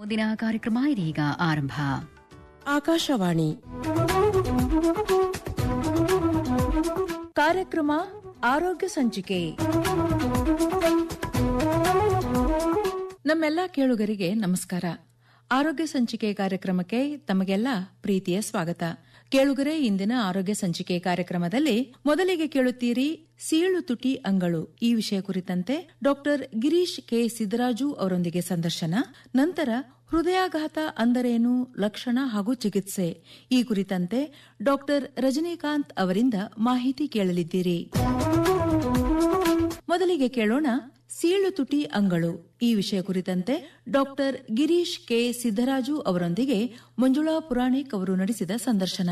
ಮುಂದಿನ ಕಾರ್ಯಕ್ರಮ ಇದೀಗ ಆರಂಭ ಆಕಾಶವಾಣಿ ಕಾರ್ಯಕ್ರಮ ಆರೋಗ್ಯ ಸಂಚಿಕೆ ನಮ್ಮೆಲ್ಲ ಕೇಳುಗರಿಗೆ ನಮಸ್ಕಾರ ಆರೋಗ್ಯ ಸಂಚಿಕೆ ಕಾರ್ಯಕ್ರಮಕ್ಕೆ ತಮಗೆಲ್ಲ ಪ್ರೀತಿಯ ಸ್ವಾಗತ ಕೇಳುಗರೆ ಇಂದಿನ ಆರೋಗ್ಯ ಸಂಚಿಕೆ ಕಾರ್ಯಕ್ರಮದಲ್ಲಿ ಮೊದಲಿಗೆ ಕೇಳುತ್ತೀರಿ ಸೀಳು ತುಟಿ ಅಂಗಳು ಈ ವಿಷಯ ಕುರಿತಂತೆ ಡಾಕ್ಟರ್ ಗಿರೀಶ್ ಕೆ ಸಿದ್ದರಾಜು ಅವರೊಂದಿಗೆ ಸಂದರ್ಶನ ನಂತರ ಹೃದಯಾಘಾತ ಅಂದರೇನು ಲಕ್ಷಣ ಹಾಗೂ ಚಿಕಿತ್ಸೆ ಈ ಕುರಿತಂತೆ ಡಾಕ್ಟರ್ ರಜನಿಕಾಂತ್ ಅವರಿಂದ ಮಾಹಿತಿ ಕೇಳಲಿದ್ದೀರಿ ಮೊದಲಿಗೆ ಕೇಳೋಣ ಸೀಳು ತುಟಿ ಅಂಗಳು ಈ ವಿಷಯ ಕುರಿತಂತೆ ಡಾಕ್ಟರ್ ಗಿರೀಶ್ ಕೆ ಸಿದ್ದರಾಜು ಅವರೊಂದಿಗೆ ಮಂಜುಳಾ ಪುರಾಣಿಕ್ ಅವರು ನಡೆಸಿದ ಸಂದರ್ಶನ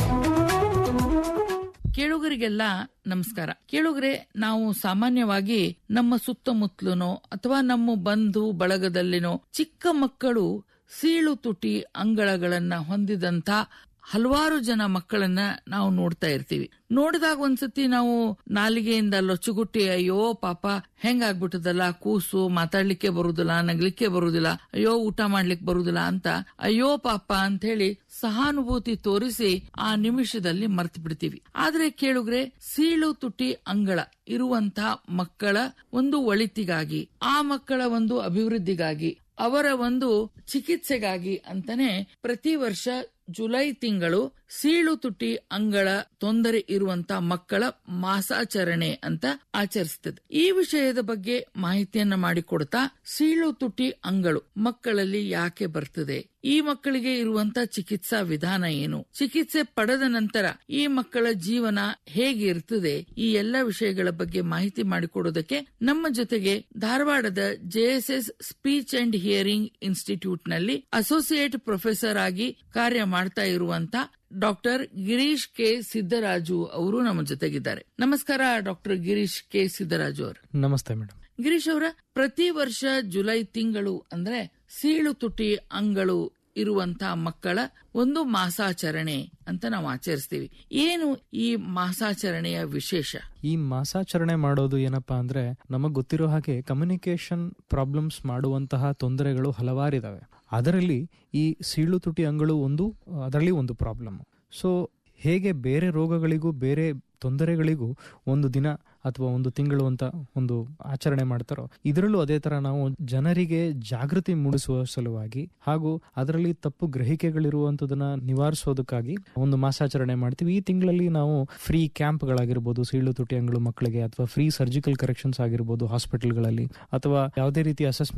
ಕೇಳುಗರಿಗೆಲ್ಲ ನಮಸ್ಕಾರ ಕೇಳುಗರೆ ನಾವು ಸಾಮಾನ್ಯವಾಗಿ ನಮ್ಮ ಸುತ್ತಮುತ್ತಲುನೋ ಅಥವಾ ನಮ್ಮ ಬಂಧು ಬಳಗದಲ್ಲಿನೋ ಚಿಕ್ಕ ಮಕ್ಕಳು ಸೀಳು ತುಟಿ ಅಂಗಳಗಳನ್ನ ಹೊಂದಿದಂತ ಹಲವಾರು ಜನ ಮಕ್ಕಳನ್ನ ನಾವು ನೋಡ್ತಾ ಇರ್ತೀವಿ ನೋಡಿದಾಗ ಒಂದ್ಸತಿ ನಾವು ನಾಲಿಗೆಯಿಂದ ಲೊಚ್ಚುಗುಟ್ಟಿ ಅಯ್ಯೋ ಪಾಪ ಹೆಂಗಾಗ್ಬಿಟ್ಟದಲ್ಲ ಕೂಸು ಮಾತಾಡ್ಲಿಕ್ಕೆ ಬರುದಿಲ್ಲ ನಗ್ಲಿಕ್ಕೆ ಬರುದಿಲ್ಲ ಅಯ್ಯೋ ಊಟ ಮಾಡ್ಲಿಕ್ಕೆ ಬರುದಿಲ್ಲ ಅಂತ ಅಯ್ಯೋ ಪಾಪ ಅಂತ ಹೇಳಿ ಸಹಾನುಭೂತಿ ತೋರಿಸಿ ಆ ನಿಮಿಷದಲ್ಲಿ ಮರ್ತು ಬಿಡ್ತೀವಿ ಆದ್ರೆ ಕೇಳುಗ್ರೆ ಸೀಳು ತುಟಿ ಅಂಗಳ ಇರುವಂತ ಮಕ್ಕಳ ಒಂದು ಒಳಿತಿಗಾಗಿ ಆ ಮಕ್ಕಳ ಒಂದು ಅಭಿವೃದ್ಧಿಗಾಗಿ ಅವರ ಒಂದು ಚಿಕಿತ್ಸೆಗಾಗಿ ಅಂತಾನೆ ಪ್ರತಿ ವರ್ಷ ಜುಲೈ ತಿಂಗಳು ಸೀಳು ತುಟಿ ಅಂಗಳ ತೊಂದರೆ ಇರುವಂತ ಮಕ್ಕಳ ಮಾಸಾಚರಣೆ ಅಂತ ಆಚರಿಸುತ್ತದೆ ಈ ವಿಷಯದ ಬಗ್ಗೆ ಮಾಹಿತಿಯನ್ನ ಮಾಡಿಕೊಡ್ತಾ ಸೀಳು ತುಟಿ ಅಂಗಳು ಮಕ್ಕಳಲ್ಲಿ ಯಾಕೆ ಬರ್ತದೆ ಈ ಮಕ್ಕಳಿಗೆ ಇರುವಂತ ಚಿಕಿತ್ಸಾ ವಿಧಾನ ಏನು ಚಿಕಿತ್ಸೆ ಪಡೆದ ನಂತರ ಈ ಮಕ್ಕಳ ಜೀವನ ಹೇಗೆ ಇರ್ತದೆ ಈ ಎಲ್ಲ ವಿಷಯಗಳ ಬಗ್ಗೆ ಮಾಹಿತಿ ಮಾಡಿಕೊಡೋದಕ್ಕೆ ನಮ್ಮ ಜೊತೆಗೆ ಧಾರವಾಡದ JSS speech and hearing institute ನಲ್ಲಿ ಅಸೋಸಿಯೇಟ್ ಪ್ರೊಫೆಸರ್ ಆಗಿ ಕಾರ್ಯ ಮಾಡ್ತಾ ಇರುವಂತ ಡಾಕ್ಟರ್ ಗಿರೀಶ್ ಕೆ ಸಿದ್ದರಾಜು ಅವರು ನಮ್ಮ ಜೊತೆಗಿದ್ದಾರೆ ನಮಸ್ಕಾರ ಡಾಕ್ಟರ್ ಗಿರೀಶ್ ಕೆ ಸಿದ್ದರಾಜು ಅವರು ನಮಸ್ತೆ ಮೇಡಮ್ ಗಿರೀಶ್ ಅವರ ಪ್ರತಿ ವರ್ಷ ಜುಲೈ ತಿಂಗಳು ಅಂದ್ರೆ ಸೀಳು ತುಟಿ ಅಂಗಳು ಇರುವಂತ ಮಕ್ಕಳ ಒಂದು ಮಾಸಾಚರಣೆ ಅಂತ ನಾವು ಆಚರಿಸ್ತೀವಿ ಏನು ಈ ಮಾಸಾಚರಣೆಯ ವಿಶೇಷ ಈ ಮಾಸಾಚರಣೆ ಮಾಡೋದು ಏನಪ್ಪಾ ಅಂದ್ರೆ ನಮಗ್ ಗೊತ್ತಿರೋ ಹಾಗೆ ಕಮ್ಯುನಿಕೇಶನ್ ಪ್ರಾಬ್ಲಮ್ಸ್ ಮಾಡುವಂತಹ ತೊಂದರೆಗಳು ಹಲವಾರಿದಾವೆ ಅದರಲ್ಲಿ ಈ ಸೀಳು ತುಟಿ ಅಂಗಳು ಒಂದು ಅದರಲ್ಲಿ ಒಂದು ಪ್ರಾಬ್ಲಮ್ ಸೊ ಹೇಗೆ ಬೇರೆ ರೋಗಗಳಿಗೂ ಬೇರೆ ತೊಂದರೆಗಳಿಗೂ ಒಂದು ದಿನ ಅಥವಾ ಒಂದು ತಿಂಗಳು ಅಂತ ಒಂದು ಆಚರಣೆ ಮಾಡ್ತಾರೋ ಇದರಲ್ಲೂ ಅದೇ ತರ ನಾವು ಜನರಿಗೆ ಜಾಗೃತಿ ಮೂಡಿಸುವ ಸಲುವಾಗಿ ಹಾಗೂ ಅದರಲ್ಲಿ ತಪ್ಪು ಗ್ರಹಿಕೆಗಳಿರುವಂತದನ್ನ ನಿವಾರಿಸೋದಕ್ಕಾಗಿ ಒಂದು ಮಾಸಾಚರಣೆ ಮಾಡ್ತೀವಿ ಈ ತಿಂಗಳಲ್ಲಿ ನಾವು ಫ್ರೀ ಕ್ಯಾಂಪ್ಗಳಾಗಿರ್ಬೋದು ಸೀಳು ತುಟಿ ಅಂಗಳು ಮಕ್ಕಳಿಗೆ ಅಥವಾ ಫ್ರೀ ಸರ್ಜಿಕಲ್ ಕರೆಕ್ಷನ್ಸ್ ಆಗಿರ್ಬೋದು ಹಾಸ್ಪಿಟಲ್ಗಳಲ್ಲಿ ಅಥವಾ ಯಾವುದೇ ರೀತಿ ಅಸೆಸ್ಮೆಂಟ್